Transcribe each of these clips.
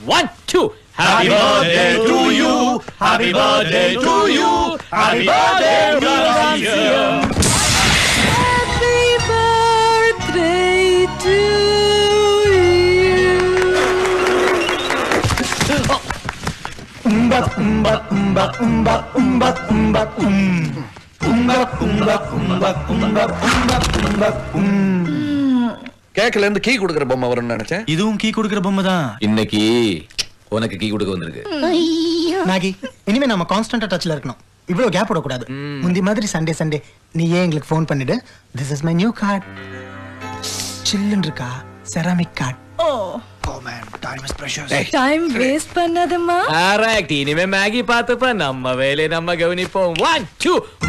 One, two. Happy birthday to you. Happy birthday to you. Happy birthday, Garcia. Happy birthday to கேக்கல இருந்து key கொடுக்குற பொம்மை வரும்னு நினைச்சேன் இதுவும் கீ கொடுக்கிற பொம்மை தான் இன்னைக்கு உனக்கு கீ கொடுக்க வந்திருக்கு நாகி இனிமே நம்ம கான்ஸ்டன்டா டச்ல இருக்கணும் இவ்வளவு கேப் விடக்கூடாது முந்தி மாதிரி சண்டே சண்டே நீ ஏன் எங்களுக்கு ஃபோன் பண்ணிடு this is my new card சில்லுன்னு இருக்கா செராமிக் கார்டு Oh, ஏய், time waste பண்ணாதம்மா கரெக்ட் இனிமே மேகி பார்த்துப்ப நம்ம வேலையை நம்ம கவனிப்போம் ஒன் டூ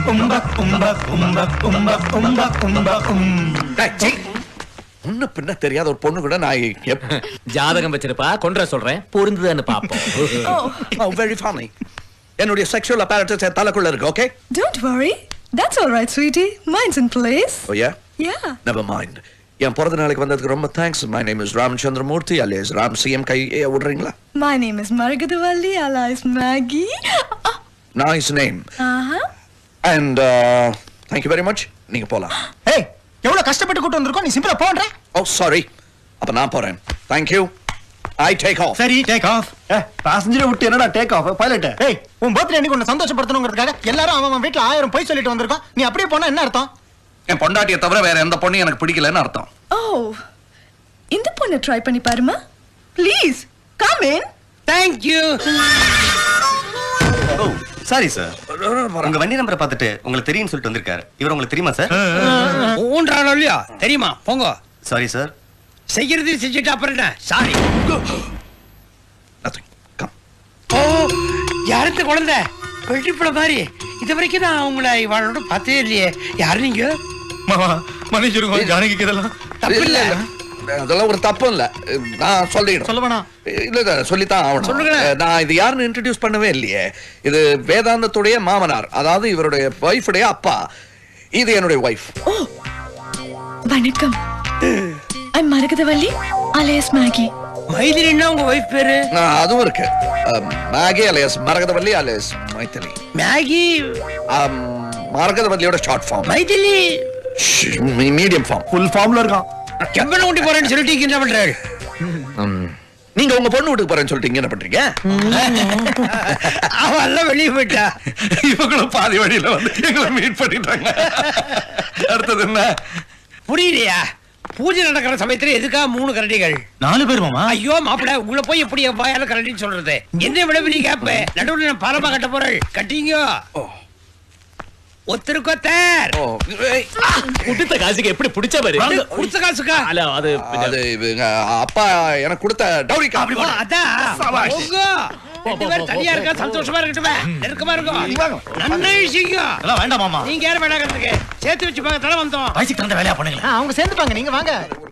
டேய், சீ. முன்ன பின்ன தெரியாத ஒரு பொண்ணு கூட நான் எப்- ஜாதகம் வச்சிருப்பா கொன்ற சொல்றேன் பொருந்துதான்னு பாப்போம் Oh, very funny. என்னுடைய செக்ஷுவல் apparatus என் தலைக்குள்ள இருக்கு okay Don't worry. That's all right, sweetie. Mine's in place. Oh yeah Yeah. Never mind என் பிறந்த நாளைக்கு வந்ததுக்கு ரொம்ப thanks my name is Ramachandramoorthy alias Ram CM கை ஏ, விடுறீங்களா My name is Margadavalli, alias Maggie. Nice name Uh-huh. And thank you very much நீங்க போலாம் ஏய் எவ்வளவு கஷ்டப்பட்டு கூட்டு வந்திருக்கோம் நீ சிம்பிளா போன்ற ஓ சாரி அப்ப நான் போறேன் தேங்க்யூ ஐ டேக் ஆஃப் சரி டேக் ஆஃப் பாசஞ்சரை விட்டு என்னடா டேக் ஆஃப் பைலட் ஏய் உன் பர்த்டே அன்னைக்கு உன்னை சந்தோஷப்படுத்தணுங்கிறதுக்காக எல்லாரும் அவன் அவன் வீட்டுல ஆயிரம் போய் சொல்லிட்டு வந்திருக்கோம் நீ அப்படியே போனா என்ன அர்த்தம் என் பொண்டாட்டியை தவிர வேற எந்த பொண்ணும் எனக்கு பிடிக்கலன்னு அர்த்தம் Oh. இந்த பொண்ணை ட்ரை பண்ணி பாருமா please come in thank you oh sorry sir உங்க வண்டி நம்பரை பார்த்துட்டு உங்களுக்கு தெரியும்னு சொல்லிட்டு வந்திருக்காரு இவர் உங்களுக்கு தெரியுமா சார் ஊன்றானோ இல்லையா தெரியுமா போங்க சாரி சார் செய்யறது செஞ்சுட்டு அப்புறம் என்ன சாரி நத்திங் கம் ஓ யாருக்கு குழந்தை வெள்ளிப்பட மாதிரி இது வரைக்கும் நான் உங்களை இவளோட பார்த்ததே இல்லையே யாரு நீங்க மாமா மன்னிச்சிருக்கோம் ஜானகிக்கு இதெல்லாம் தப்பு இல்ல அதெல்லாம் ஒரு தப்பும் இல்ல நான் சொல்லிடுறேன் சொல்ல வேணாம் இல்ல இல்ல சொல்லித்தான் ஆகணும் சொல்லுங்களேன். அஹ், நான் இது யாருன்னு இன்ட்ரடியூஸ் பண்ணவே இல்லையே இது வேதாந்தத்துடைய மாமனார் அதாவது இவருடைய ஒய்ஃபுடைய அப்பா இது என்னுடைய ஒய்ஃப் வணக்கம் ஐம் மரகதவல்லி alias Maggie. மைதிலின்னா உங்க ஒய்ஃப் பேரு அதுவும் இருக்கு ah, Maggie alias Maragathavalli alias Mythili Maggie um, மரகதவல்லியோட short form Mythili medium form full ஃபார்ம்ல இருக்கான் கெம்பன ஊட்டி போறேன்னு சொல்லிட்டு என்ன பண்றாரு நீங்க உங்க பொண்ணு வீட்டுக்கு போறேன்னு சொல்லிட்டு என்ன பண்றீங்க அவன் எல்லாம் வெளியே போயிட்டா இவங்களும் பாதி வழியில வந்து எங்களை மீட் பண்ணிட்டாங்க அடுத்தது என்ன புரியலையா பூஜை நடக்கிற சமயத்துல எதுக்கா மூணு கரடிகள் நாலு பேர் மாமா ஐயோ மாப்பிள உள்ள போய் எப்படி என் வாயால கரடின்னு சொல்றது என்ன விட பெரிய கேப்ப நடுவுல நான் பாலமா கட்ட போறேன் கட்டிங்க ஒத்தருக்கொத்தர் ஓ, ஏய், கொடுத்த காசுக்கு எப்படி பிடிச்ச பாரு கொடுத்த காசுக்கா அல்ல அது அது இவங்க அப்பா எனக்கு கொடுத்த டவுரி ஓ, அதான் போங்க. ரெண்டு பேரும் தனியா இருக்கா சந்தோஷமா இருக்கட்டுமே நெருக்கமா இருக்கும் நன்மை விஷயம் அதெல்லாம் வேண்டாம் மாமா நீங்க யாரும் வேணாங்கிறதுக்கு சேர்த்து வச்சு பார்க்க தலை வந்தோம் வயசுக்கு தகுந்த வேலையா பண்ணுங்களேன் ஆ, அவங்க சேர்ந்துப்பாங்க நீங்க வாங்க